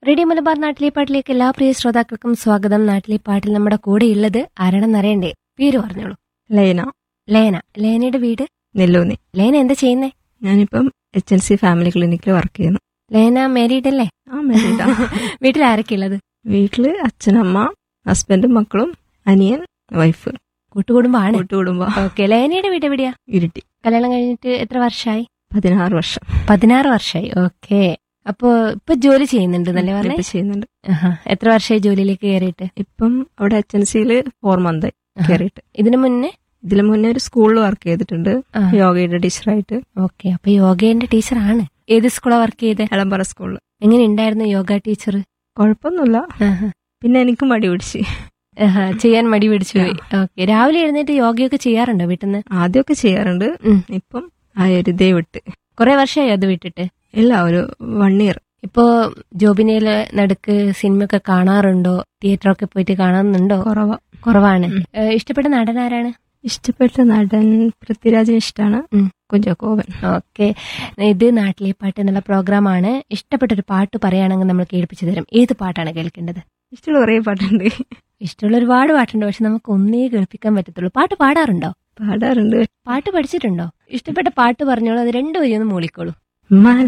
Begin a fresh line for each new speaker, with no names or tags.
Radio Malabar നാട്ടിലെ പാട്ടിലേക്ക് എല്ലാ പ്രിയ ശ്രോതാക്കൾക്കും സ്വാഗതം നാട്ടിലെ പാട്ടിൽ നമ്മുടെ കൂടെ ഉള്ളത് ആരാണെന്ന് അറിയണ്ടേ പേര് പറഞ്ഞോളൂ
ലൈന
ലേന ലേനയുടെ വീട്
നെല്ലൂന്നി
ലേന എന്താ ചെയ്യുന്നേ
ഞാനിപ്പം എച്ച് എൽ സി ഫാമിലി ക്ലിനിക്കിൽ വർക്ക് ചെയ്യുന്നു
ലേന മാരീഡ് അല്ലേ
ആ married ആ.
വീട്ടിൽ ആരൊക്കെ ഉള്ളത്
വീട്ടില് അച്ഛനമ്മ ഹസ്ബൻഡും മക്കളും അനിയൻ വൈഫ്
കൂട്ടുകുടുംബാണ്
കൂട്ടുകുടുംബ
ഓക്കെ ലേനയുടെ വീട് എവിടെയാ
ഇരുട്ടി
കല്യാണം കഴിഞ്ഞിട്ട് എത്ര വർഷമായി
പതിനാറ് വർഷം
പതിനാറ് വർഷമായി ഓക്കെ അപ്പോ ഇപ്പൊ ജോലി ചെയ്യുന്നുണ്ട് എന്നല്ലേ പറഞ്ഞേ
ഇപ്പൊ ചെയ്യുന്നുണ്ട്
ആഹാ. എത്ര വർഷമായി ജോലിയിലേക്ക് കയറിയിട്ട്
ഇപ്പം അവിടെ എച്ച് എൻ സിയില് ഫോർ മന്ത്
ആഹാ.
കയറിയിട്ട്
ഇതിനു മുന്നേ
ഇതിനു മുന്നേ ഒരു സ്കൂളിൽ വർക്ക് ചെയ്തിട്ടുണ്ട്
ആ.
യോഗയുടെ ടീച്ചറായിട്ട്
ഓക്കെ അപ്പൊ യോഗേന്റെ ടീച്ചറാണ് ഏത് സ്കൂളാ വർക്ക് ചെയ്തേ
എളമ്പറ സ്കൂളിൽ
എങ്ങനെ ഉണ്ടായിരുന്നു യോഗ ടീച്ചർ
കുഴപ്പമൊന്നുമില്ല പിന്നെ എനിക്ക് മടി പിടിച്ച്
ചെയ്യാൻ മടി പിടിച്ചു പോയി ഓക്കെ രാവിലെ എഴുന്നേറ്റ് യോഗയൊക്കെ ചെയ്യാറുണ്ടോ വീട്ടിൽ നിന്ന്
ആദ്യമൊക്കെ ചെയ്യാറുണ്ട്
ഉം.
ഇപ്പം ആ ഒരു ഇതേ വിട്ട്
കുറെ വർഷമായി അത് വിട്ടിട്ട്
ഇല്ല ഒരു വൺ ഇയർ
ഇപ്പോ ജോബിനയില് നടുക്ക് സിനിമയൊക്കെ കാണാറുണ്ടോ തിയേറ്ററൊക്കെ പോയിട്ട് കാണുന്നുണ്ടോ
കുറവാ
കുറവാണ്
ഉം.
ഏഹ് ഇഷ്ടപ്പെട്ട നടൻ ആരാണ്
ഇഷ്ടപ്പെട്ട നടൻ പൃഥ്വിരാജിന് ഇഷ്ടമാണ്
ഉം.
കുഞ്ചാക്കോവൻ
ഓക്കെ ഇത് നാട്ടിലെ പാട്ട് എന്നുള്ള പ്രോഗ്രാമാണ് ഇഷ്ടപ്പെട്ട ഒരു പാട്ട് പറയുകയാണെങ്കിൽ നമ്മൾ കേൾപ്പിച്ചു തരും ഏത് പാട്ടാണ് കേൾക്കേണ്ടത്
ഇഷ്ടമുള്ള കുറേ പാട്ടുണ്ട്
ഇഷ്ടമുള്ള ഒരുപാട് പാട്ടുണ്ട് പക്ഷെ നമുക്ക് ഒന്നേ കേൾപ്പിക്കാൻ പറ്റത്തുള്ളൂ പാട്ട് പാടാറുണ്ടോ
പാടാറുണ്ട്
പാട്ട് പഠിച്ചിട്ടുണ്ടോ ഇഷ്ടപ്പെട്ട പാട്ട് പറഞ്ഞോളൂ അത് രണ്ടുപേരും ഒന്ന് മൂളിക്കോളൂ
മല